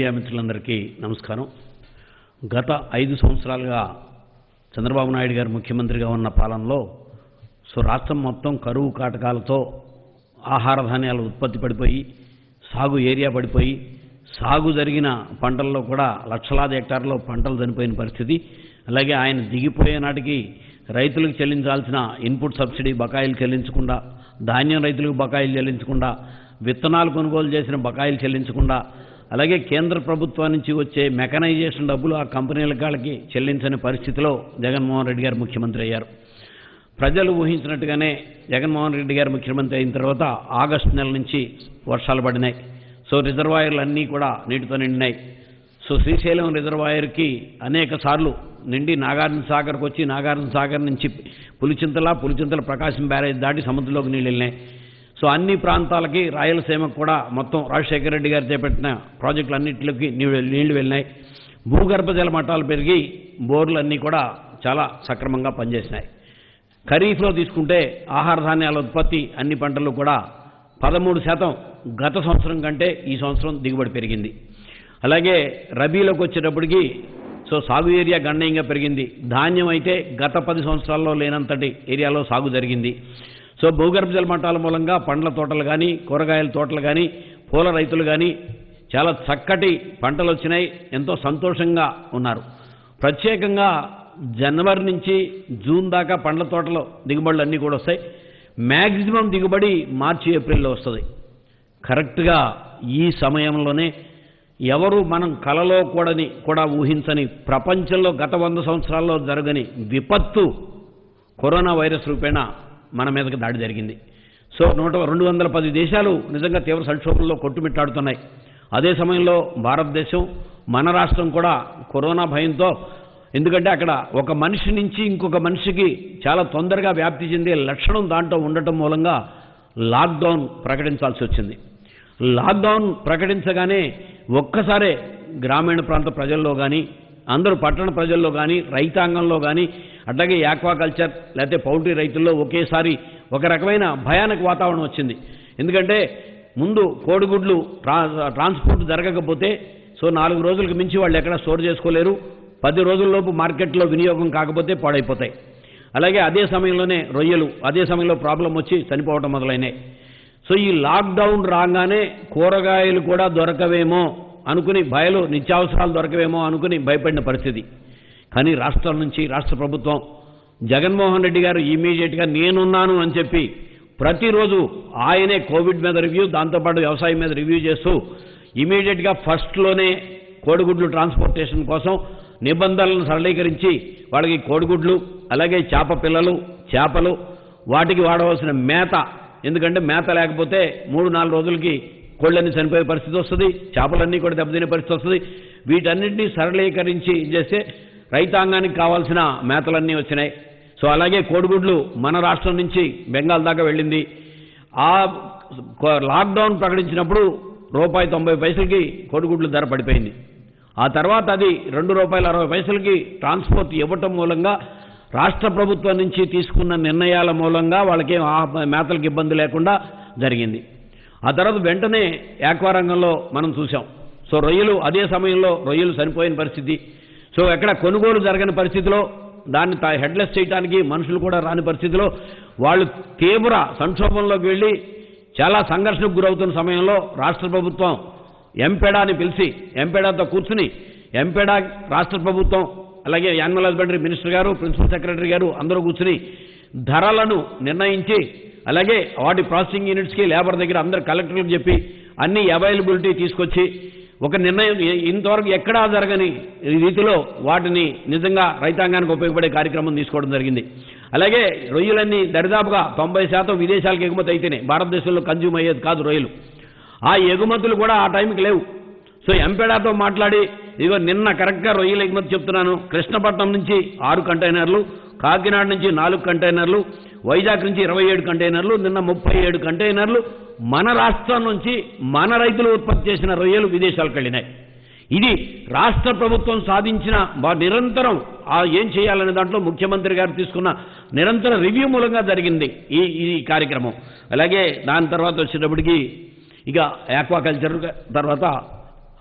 Media మిత్రులందరికీ నమస్కారం గత ఐదు సంవత్సరాలుగా చంద్రబాబు నాయుడు గారు ముఖ్యమంత్రిగా ఉన్న పాలనలో సో రాష్ట్రం మొత్తం కరువు కాటకాలతో ఆహార ధాన్యాలు ఉత్పత్తి పడిపోయి సాగు ఏరియా పడిపోయి సాగు జరిగిన పంటల్లో కూడా లక్షలాది హెక్టార్లో పంటలు చనిపోయిన పరిస్థితి అలాగే ఆయన దిగిపోయే నాటికి రైతులకు చెల్లించాల్సిన ఇన్పుట్ సబ్సిడీ బకాయిలు చెల్లించకుండా ధాన్యం రైతులకు బకాయిలు చెల్లించకుండా విత్తనాలు కొనుగోలు చేసిన బకాయిలు చెల్లించకుండా అలాగే కేంద్ర ప్రభుత్వం నుంచి వచ్చే మెకనైజేషన్ డబ్బులు ఆ కంపెనీల కాళ్ళకి చెల్లించని పరిస్థితిలో జగన్మోహన్ రెడ్డి గారు ముఖ్యమంత్రి అయ్యారు ప్రజలు ఊహించినట్టుగానే జగన్మోహన్ రెడ్డి గారు ముఖ్యమంత్రి అయిన తర్వాత ఆగస్టు నెల నుంచి వర్షాలు పడినాయి సో రిజర్వాయర్లు అన్నీ కూడా నీటితో నిండినాయి సో శ్రీశైలం రిజర్వాయర్కి అనేక సార్లు నిండి నాగార్జున సాగర్కి వచ్చి నాగార్జున సాగర్ నుంచి పులిచింతల పులిచింతల ప్రకాశం బ్యారేజ్ దాటి సముద్రంలోకి నీళ్ళు వెళ్ళినాయి సో అన్ని ప్రాంతాలకి రాయలసీమకు కూడా మొత్తం రాజశేఖర రెడ్డి గారు చేపట్టిన ప్రాజెక్టులన్నింటిలోకి నీళ్ళు నీళ్లు వెళ్ళినాయి భూగర్భ జల మట్టాలు పెరిగి బోర్లు అన్నీ కూడా చాలా సక్రమంగా పనిచేసినాయి ఖరీఫ్లో తీసుకుంటే ఆహార ధాన్యాల ఉత్పత్తి అన్ని పంటలు కూడా పదమూడు శాతం గత సంవత్సరం కంటే ఈ సంవత్సరం దిగుబడి పెరిగింది అలాగే రబీలోకి వచ్చేటప్పటికి సో సాగు ఏరియా గణనీయంగా పెరిగింది ధాన్యం అయితే గత పది సంవత్సరాల్లో లేనంతటి ఏరియాలో సాగు జరిగింది సో భూగర్భ జల మట్టాల మూలంగా పండ్ల తోటలు కానీ కూరగాయల తోటలు కానీ పూల రైతులు కానీ చాలా చక్కటి పంటలు వచ్చినాయి ఎంతో సంతోషంగా ఉన్నారు ప్రత్యేకంగా జనవరి నుంచి జూన్ దాకా పండ్ల తోటలో దిగుబడులు అన్నీ కూడా వస్తాయి మ్యాక్సిమం దిగుబడి మార్చి ఏప్రిల్లో వస్తుంది కరెక్ట్గా ఈ సమయంలోనే ఎవరు మనం కలలో కూడని కూడా ఊహించని ప్రపంచంలో గత వంద సంవత్సరాల్లో జరగని విపత్తు కరోనా వైరస్ రూపేణ మన మీదకి దాడి జరిగింది సో నూట రెండు వందల పది దేశాలు నిజంగా తీవ్ర సంక్షోభంలో కొట్టుమిట్టాడుతున్నాయి అదే సమయంలో భారతదేశం మన రాష్ట్రం కూడా కరోనా భయంతో ఎందుకంటే అక్కడ ఒక మనిషి నుంచి ఇంకొక మనిషికి చాలా తొందరగా వ్యాప్తి చెందే లక్షణం దాంట్లో ఉండటం మూలంగా లాక్డౌన్ ప్రకటించాల్సి వచ్చింది లాక్డౌన్ ప్రకటించగానే ఒక్కసారే గ్రామీణ ప్రాంత ప్రజల్లో కానీ అందరూ పట్టణ ప్రజల్లో కానీ రైతాంగంలో కానీ అట్లాగే యాక్వాకల్చర్ లేకపోతే పౌల్ట్రీ రైతుల్లో ఒకేసారి ఒక రకమైన భయానక వాతావరణం వచ్చింది ఎందుకంటే ముందు కోడిగుడ్లు ట్రా ట్రాన్స్పోర్ట్ జరగకపోతే సో నాలుగు రోజులకు మించి వాళ్ళు ఎక్కడ స్టోర్ చేసుకోలేరు పది రోజుల్లోపు మార్కెట్లో వినియోగం కాకపోతే పాడైపోతాయి అలాగే అదే సమయంలోనే రొయ్యలు అదే సమయంలో ప్రాబ్లం వచ్చి చనిపోవటం మొదలైనాయి సో ఈ లాక్డౌన్ రాగానే కూరగాయలు కూడా దొరకవేమో అనుకుని భయలు నిత్యావసరాలు దొరకవేమో అనుకుని భయపడిన పరిస్థితి కానీ రాష్ట్రం నుంచి రాష్ట్ర ప్రభుత్వం జగన్మోహన్ రెడ్డి గారు ఇమీడియట్గా నేనున్నాను అని చెప్పి ప్రతిరోజు ఆయనే కోవిడ్ మీద రివ్యూ దాంతోపాటు వ్యవసాయం మీద రివ్యూ చేస్తూ ఇమీడియట్గా ఫస్ట్లోనే కోడిగుడ్లు ట్రాన్స్పోర్టేషన్ కోసం నిబంధనలను సరళీకరించి వాళ్ళకి కోడిగుడ్లు అలాగే చేప పిల్లలు చేపలు వాటికి వాడవలసిన మేత ఎందుకంటే మేత లేకపోతే మూడు నాలుగు రోజులకి కోళ్ళన్నీ చనిపోయే పరిస్థితి వస్తుంది చేపలన్నీ కూడా దెబ్బతినే పరిస్థితి వస్తుంది వీటన్నిటినీ సరళీకరించి చేస్తే రైతాంగానికి కావాల్సిన మేతలన్నీ వచ్చినాయి సో అలాగే కోడిగుడ్లు మన రాష్ట్రం నుంచి బెంగాల్ దాకా వెళ్ళింది ఆ లాక్డౌన్ ప్రకటించినప్పుడు రూపాయి తొంభై పైసలకి కోడిగుడ్లు ధర పడిపోయింది ఆ తర్వాత అది రెండు రూపాయల అరవై పైసలకి ట్రాన్స్పోర్ట్ ఇవ్వటం మూలంగా రాష్ట్ర ప్రభుత్వం నుంచి తీసుకున్న నిర్ణయాల మూలంగా వాళ్ళకి ఆ మేతలకు ఇబ్బంది లేకుండా జరిగింది ఆ తర్వాత వెంటనే యాక్వా రంగంలో మనం చూసాం సో రొయ్యలు అదే సమయంలో రొయ్యలు చనిపోయిన పరిస్థితి సో ఎక్కడ కొనుగోలు జరగని పరిస్థితిలో దాన్ని తా- హెడ్లెస్ చేయడానికి మనుషులు కూడా రాని పరిస్థితిలో వాళ్ళు తీవ్ర సంక్షోభంలోకి వెళ్ళి చాలా సంఘర్షణకు గురవుతున్న సమయంలో రాష్ట్ర ప్రభుత్వం ఎంపెడాని పిలిచి ఎంపెడాతో కూర్చుని ఎంపెడా రాష్ట్ర ప్రభుత్వం అలాగే యానిమల్ హస్బెండరీ మినిస్టర్ గారు ప్రిన్సిపల్ సెక్రటరీ గారు అందరూ కూర్చుని ధరలను నిర్ణయించి అలాగే వాటి ప్రాసెసింగ్ యూనిట్స్కి లేబర్ దగ్గర అందరు కలెక్టర్లకు చెప్పి అన్ని అవైలబిలిటీ తీసుకొచ్చి ఒక నిర్ణయం ఇ- ఇంతవరకు ఎక్కడా జరగని రీతిలో వాటిని నిజంగా రైతాంగానికి ఉపయోగపడే కార్యక్రమం తీసుకోవడం జరిగింది అలాగే రొయ్యలన్నీ దరిదాపుగా తొంభై శాతం విదేశాలకు ఎగుమతి అయితేనే భారతదేశంలో కన్జ్యూమ్ అయ్యేది కాదు రొయ్యలు ఆ ఎగుమతులు కూడా ఆ టైంకి లేవు సో ఎంపెడాతో మాట్లాడి ఇదిగో నిన్న కరెక్ట్గా రొయ్యల ఎగుమతి చెప్తున్నాను కృష్ణపట్నం నుంచి ఆరు కంటైనర్లు కాకినాడ నుంచి నాలుగు కంటైనర్లు వైజాగ్ నుంచి ఇరవై ఏడు కంటైనర్లు నిన్న ముప్పై ఏడు కంటైనర్లు మన రాష్ట్రం నుంచి మన రైతులు ఉత్పత్తి చేసిన రొయ్యలు విదేశాలకు వెళ్ళినాయి ఇది రాష్ట్ర ప్రభుత్వం సాధించిన బా- నిరంతరం ఆ ఏం చేయాలనే దాంట్లో ముఖ్యమంత్రి గారు తీసుకున్న నిరంతర రివ్యూ మూలంగా జరిగింది ఈ ఈ కార్యక్రమం అలాగే దాని తర్వాత వచ్చేటప్పటికి ఇక ఆక్వాకల్చర్ తర్వాత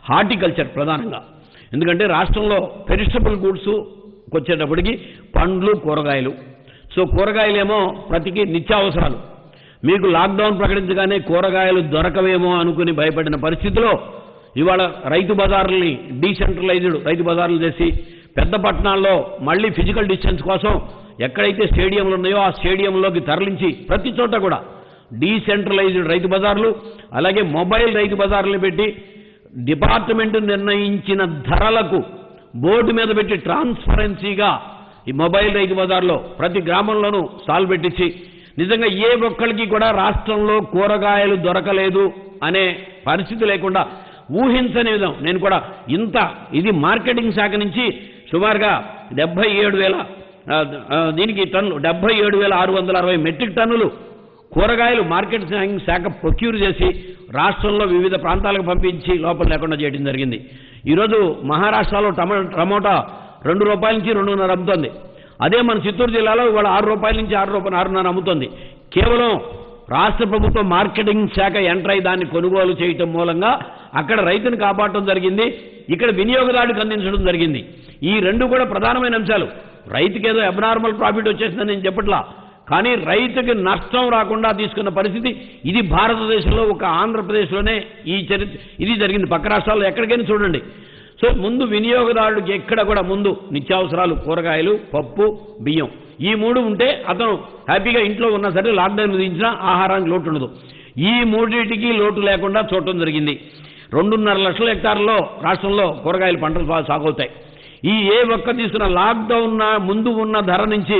హార్టికల్చర్ ప్రధానంగా ఎందుకంటే రాష్ట్రంలో పెరిస్టబుల్ గూడ్స్ వచ్చేటప్పటికి పండ్లు కూరగాయలు సో కూరగాయలేమో ప్రతికి నిత్యావసరాలు మీకు లాక్డౌన్ ప్రకటించగానే కూరగాయలు దొరకవేమో అనుకుని భయపడిన పరిస్థితిలో ఇవాళ రైతు బజార్లని డీసెంట్రలైజ్డ్ రైతు బజార్లు చేసి పెద్ద పట్టణాల్లో మళ్ళీ ఫిజికల్ డిస్టెన్స్ కోసం ఎక్కడైతే స్టేడియంలు ఉన్నాయో ఆ స్టేడియంలోకి తరలించి ప్రతి చోట కూడా డీసెంట్రలైజ్డ్ రైతు బజార్లు అలాగే మొబైల్ రైతు బజార్లు పెట్టి డిపార్ట్మెంట్ నిర్ణయించిన ధరలకు బోర్డు మీద పెట్టి ట్రాన్స్పరెన్సీగా ఈ మొబైల్ రైతు బజార్లో ప్రతి గ్రామంలోనూ స్టాల్ పెట్టించి నిజంగా ఏ ఒక్కరికి కూడా రాష్ట్రంలో కూరగాయలు దొరకలేదు అనే పరిస్థితి లేకుండా ఊహించని విధం నేను కూడా ఇంత ఇది మార్కెటింగ్ శాఖ నుంచి సుమారుగా డెబ్బై ఏడు వేల ఆ, ఆ, దీనికి టన్నులు డెబ్బై ఏడు వేల ఆరు వందల అరవై మెట్రిక్ టన్నులు కూరగాయలు మార్కెటింగ్ శాఖ ప్రొక్యూర్ చేసి రాష్ట్రంలో వివిధ ప్రాంతాలకు పంపించి లోపల లేకుండా చేయడం జరిగింది ఈరోజు మహారాష్ట్రలో టమా టమోటా రెండు రూపాయల నుంచి రెండున్నర అమ్ముతోంది అదే మన చిత్తూరు జిల్లాలో ఇవాళ ఆరు రూపాయల నుంచి ఆరు రూపాయలు ఆరున్నర అమ్ముతోంది కేవలం రాష్ట్ర ప్రభుత్వం మార్కెటింగ్ శాఖ ఎంటర్ అయి దాన్ని కొనుగోలు చేయటం మూలంగా అక్కడ రైతుని కాపాడటం జరిగింది ఇక్కడ వినియోగదారుడికి అందించడం జరిగింది ఈ రెండు కూడా ప్రధానమైన అంశాలు రైతుకి ఏదో అబ్నార్మల్ ప్రాఫిట్ వచ్చేసిందని నేను చెప్పట్లా కానీ రైతుకి నష్టం రాకుండా తీసుకున్న పరిస్థితి ఇది భారతదేశంలో ఒక ఆంధ్రప్రదేశ్లోనే ఈ చరిత్ర ఇది జరిగింది పక్క రాష్ట్రాల్లో ఎక్కడికైనా చూడండి సో ముందు వినియోగదారుడికి ఎక్కడ కూడా ముందు నిత్యావసరాలు కూరగాయలు పప్పు బియ్యం ఈ మూడు ఉంటే అతను హ్యాపీగా ఇంట్లో ఉన్నా సరే లాక్డౌన్ విధించినా ఆహారానికి లోటు ఉండదు ఈ మూడింటికి లోటు లేకుండా చూడటం జరిగింది రెండున్నర లక్షల హెక్టార్లలో రాష్ట్రంలో కూరగాయల పంటలు సా- సాగవుతాయి ఈ ఏ ఒక్క తీసుకున్న లాక్డౌన్ నా- ముందు ఉన్న ధర నుంచి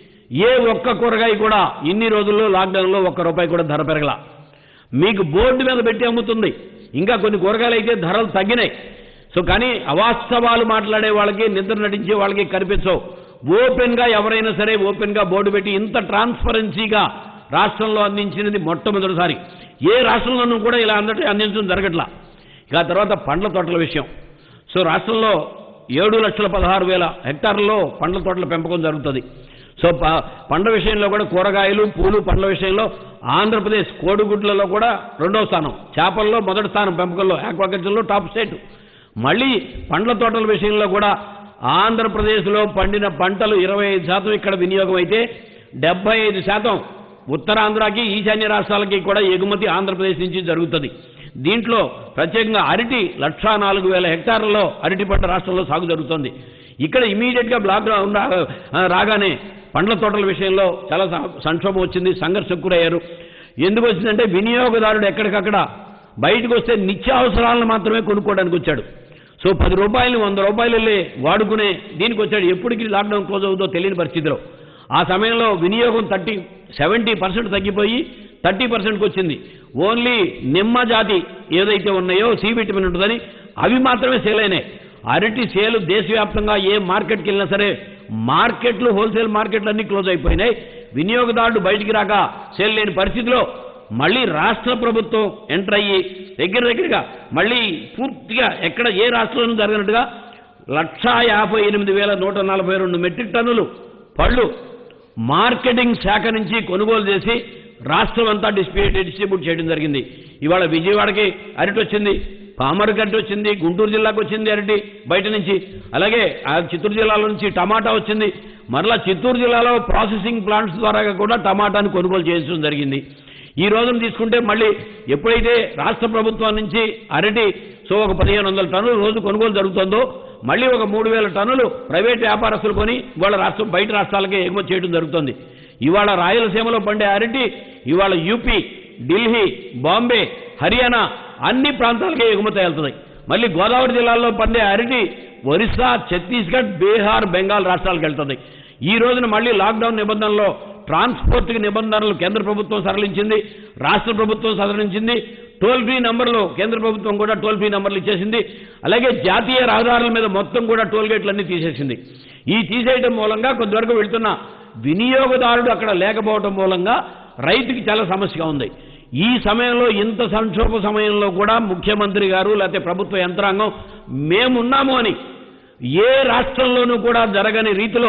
ఏ ఒక్క కూరగాయ కూడా ఇన్ని రోజుల్లో లాక్డౌన్లో ఒక్క రూపాయి కూడా ధర పెరగల మీకు బోర్డు మీద పెట్టి అమ్ముతుంది ఇంకా కొన్ని కూరగాయలు అయితే ధరలు తగ్గినాయి సో కానీ అవాస్తవాలు మాట్లాడే వాళ్ళకి నిద్ర నటించే వాళ్ళకి కనిపించవు ఓపెన్గా ఎవరైనా సరే ఓపెన్గా బోర్డు పెట్టి ఇంత ట్రాన్స్పరెన్సీగా రాష్ట్రంలో అందించినది మొట్టమొదటిసారి ఏ రాష్ట్రంలోనూ కూడా ఇలా అందరి అందించడం జరగట్లా ఇక ఆ తర్వాత పండ్ల తోటల విషయం సో రాష్ట్రంలో ఏడు లక్షల పదహారు వేల హెక్టార్లలో పండ్ల తోటల పెంపకం జరుగుతుంది సో ప- పండ్ల విషయంలో కూడా కూరగాయలు పూలు పండ్ల విషయంలో ఆంధ్రప్రదేశ్ కోడిగుడ్లలో కూడా రెండో స్థానం చేపల్లో మొదటి స్థానం పెంపకంలో ఆక్వాకల్చర్లో టాప్ స్టేట్ మళ్ళీ పండ్ల తోటల విషయంలో కూడా ఆంధ్రప్రదేశ్లో పండిన పంటలు ఇరవై ఐదు శాతం ఇక్కడ వినియోగం అయితే డెబ్బై ఐదు శాతం ఉత్తరాంధ్రకి ఈశాన్య రాష్ట్రాలకి కూడా ఎగుమతి ఆంధ్రప్రదేశ్ నుంచి జరుగుతుంది దీంట్లో ప్రత్యేకంగా అరటి లక్షా నాలుగు వేల హెక్టార్లలో అరటి పంట రాష్ట్రంలో సాగు జరుగుతోంది ఇక్కడ ఇమీడియట్గా బ్లాక్ డౌన్ రా- రాగానే పండ్ల తోటల విషయంలో చాలా స- సంక్షోభం వచ్చింది సంఘర్షకురయ్యారు ఎందుకు వచ్చిందంటే వినియోగదారుడు ఎక్కడికక్కడ బయటకు వస్తే నిత్యావసరాలను మాత్రమే కొనుక్కోవడానికి వచ్చాడు సో పది రూపాయలు వంద రూపాయలు వెళ్ళి వాడుకునే దీనికి వచ్చాడు ఎప్పటికి లాక్డౌన్ క్లోజ్ అవుతుందో తెలియని పరిస్థితిలో ఆ సమయంలో వినియోగం థర్టీ సెవెంటీ పర్సెంట్ తగ్గిపోయి థర్టీ పర్సెంట్కి వచ్చింది ఓన్లీ నిమ్మ జాతి ఏదైతే ఉన్నాయో సి విటమిన్ ఉంటుందని అవి మాత్రమే సేల్ అయినాయి అరటి సేలు దేశవ్యాప్తంగా ఏ మార్కెట్కి వెళ్ళినా సరే మార్కెట్లు హోల్సేల్ మార్కెట్లు అన్నీ క్లోజ్ అయిపోయినాయి వినియోగదారుడు బయటికి రాక సేల్ లేని పరిస్థితిలో మళ్ళీ రాష్ట్ర ప్రభుత్వం ఎంటర్ అయ్యి దగ్గర దగ్గరగా మళ్ళీ పూర్తిగా ఎక్కడ ఏ రాష్ట్రంలో జరిగినట్టుగా లక్షా యాభై ఎనిమిది వేల నూట నలభై రెండు మెట్రిక్ టన్నులు పళ్ళు మార్కెటింగ్ శాఖ నుంచి కొనుగోలు చేసి రాష్ట్రం అంతా డిస్ట్రిబ్యూట్ డిస్ట్రిబ్యూట్ చేయడం జరిగింది ఇవాళ విజయవాడకి అరటి వచ్చింది పామరుకి అరటి వచ్చింది గుంటూరు జిల్లాకు వచ్చింది అరటి బయట నుంచి అలాగే ఆ చిత్తూరు జిల్లాలో నుంచి టమాటా వచ్చింది మరలా చిత్తూరు జిల్లాలో ప్రాసెసింగ్ ప్లాంట్స్ ద్వారా కూడా టమాటాను కొనుగోలు చేయించడం జరిగింది ఈ రోజున తీసుకుంటే మళ్ళీ ఎప్పుడైతే రాష్ట్ర ప్రభుత్వం నుంచి అరటి సో ఒక పదిహేను వందల టన్నులు రోజు కొనుగోలు జరుగుతుందో మళ్ళీ ఒక మూడు వేల టన్నులు ప్రైవేట్ వ్యాపారస్తులు కొని ఇవాళ రాష్ట్రం బయట రాష్ట్రాలకే ఎగుమతి చేయడం జరుగుతుంది ఇవాళ రాయలసీమలో పండే అరటి ఇవాళ యూపీ ఢిల్లీ బాంబే హర్యానా అన్ని ప్రాంతాలకే ఎగుమతి వెళ్తుంది మళ్ళీ గోదావరి జిల్లాలో పండే అరటి ఒరిస్సా ఛత్తీస్గఢ్ బీహార్ బెంగాల్ రాష్ట్రాలకు వెళ్తుంది ఈ రోజున మళ్ళీ లాక్డౌన్ నిబంధనలో ట్రాన్స్పోర్ట్కి నిబంధనలు కేంద్ర ప్రభుత్వం సరళించింది రాష్ట్ర ప్రభుత్వం సవరించింది టోల్ ఫ్రీ నంబర్లు కేంద్ర ప్రభుత్వం కూడా టోల్ ఫ్రీ నంబర్లు ఇచ్చేసింది అలాగే జాతీయ రహదారుల మీద మొత్తం కూడా టోల్ గేట్లన్నీ తీసేసింది ఈ తీసేయడం మూలంగా కొంతవరకు వెళ్తున్న వినియోగదారుడు అక్కడ లేకపోవడం మూలంగా రైతుకి చాలా సమస్యగా ఉంది ఈ సమయంలో ఇంత సంక్షోభ సమయంలో కూడా ముఖ్యమంత్రి గారు లేకపోతే ప్రభుత్వ యంత్రాంగం మేమున్నాము అని ఏ రాష్ట్రంలోనూ కూడా జరగని రీతిలో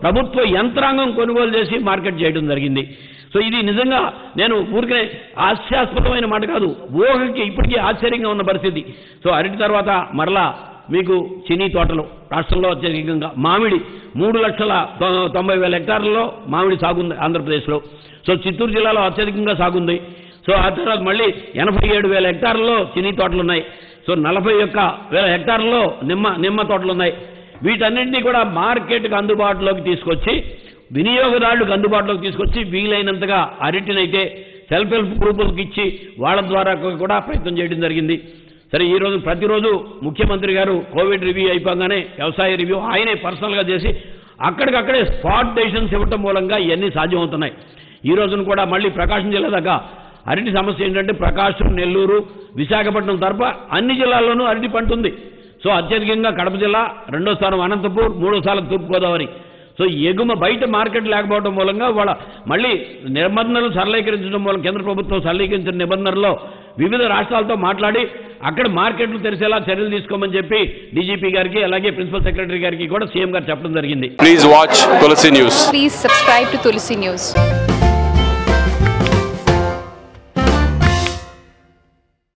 ప్రభుత్వ యంత్రాంగం కొనుగోలు చేసి మార్కెట్ చేయడం జరిగింది సో ఇది నిజంగా నేను ఊరికే హాస్యాస్పదమైన మాట కాదు ఊహకి ఇప్పటికీ ఆశ్చర్యంగా ఉన్న పరిస్థితి సో అరటి తర్వాత మరలా మీకు చినీ తోటలు రాష్ట్రంలో అత్యధికంగా మామిడి మూడు లక్షల తొ- తొంభై వేల హెక్టార్లలో మామిడి సాగుంది ఆంధ్రప్రదేశ్లో సో చిత్తూరు జిల్లాలో అత్యధికంగా సాగుంది సో ఆ తర్వాత మళ్ళీ ఎనభై ఏడు వేల హెక్టార్లలో చినీ తోటలు ఉన్నాయి సో నలభై ఒక్క వేల హెక్టార్లలో నిమ్మ నిమ్మ తోటలు ఉన్నాయి వీటన్నింటినీ కూడా మార్కెట్కి అందుబాటులోకి తీసుకొచ్చి వినియోగదారులకు అందుబాటులోకి తీసుకొచ్చి వీలైనంతగా అరటినైతే సెల్ఫ్ హెల్ప్ గ్రూపులకు ఇచ్చి వాళ్ళ ద్వారా కూడా ప్రయత్నం చేయడం జరిగింది సరే ఈ రోజు ప్రతిరోజు ముఖ్యమంత్రి గారు కోవిడ్ రివ్యూ అయిపోగానే వ్యవసాయ రివ్యూ ఆయనే పర్సనల్గా చేసి అక్కడికక్కడే స్పాట్ డెసిషన్స్ ఇవ్వటం మూలంగా ఇవన్నీ సాధ్యమవుతున్నాయి ఈ రోజున కూడా మళ్ళీ ప్రకాశం జిల్లా దాకా అరటి సమస్య ఏంటంటే ప్రకాశం నెల్లూరు విశాఖపట్నం తరఫు అన్ని జిల్లాల్లోనూ అరటి పంట ఉంది సో అత్యధికంగా కడప జిల్లా రెండో స్థానం అనంతపూర్ మూడో స్థానం తూర్పుగోదావరి సో ఎగుమ బయట మార్కెట్ లేకపోవడం మూలంగా వాళ్ళ మళ్ళీ నిబంధనలు సరళీకరించడం మూలం కేంద్ర ప్రభుత్వం సరళీకరించిన నిబంధనల్లో వివిధ రాష్ట్రాలతో మాట్లాడి అక్కడ మార్కెట్లు తెరిచేలా చర్యలు తీసుకోమని చెప్పి డీజీపీ గారికి అలాగే ప్రిన్సిపల్ సెక్రటరీ గారికి కూడా సీఎం గారు చెప్పడం జరిగింది Please watch Tulsi News. Please subscribe to Tulsi News.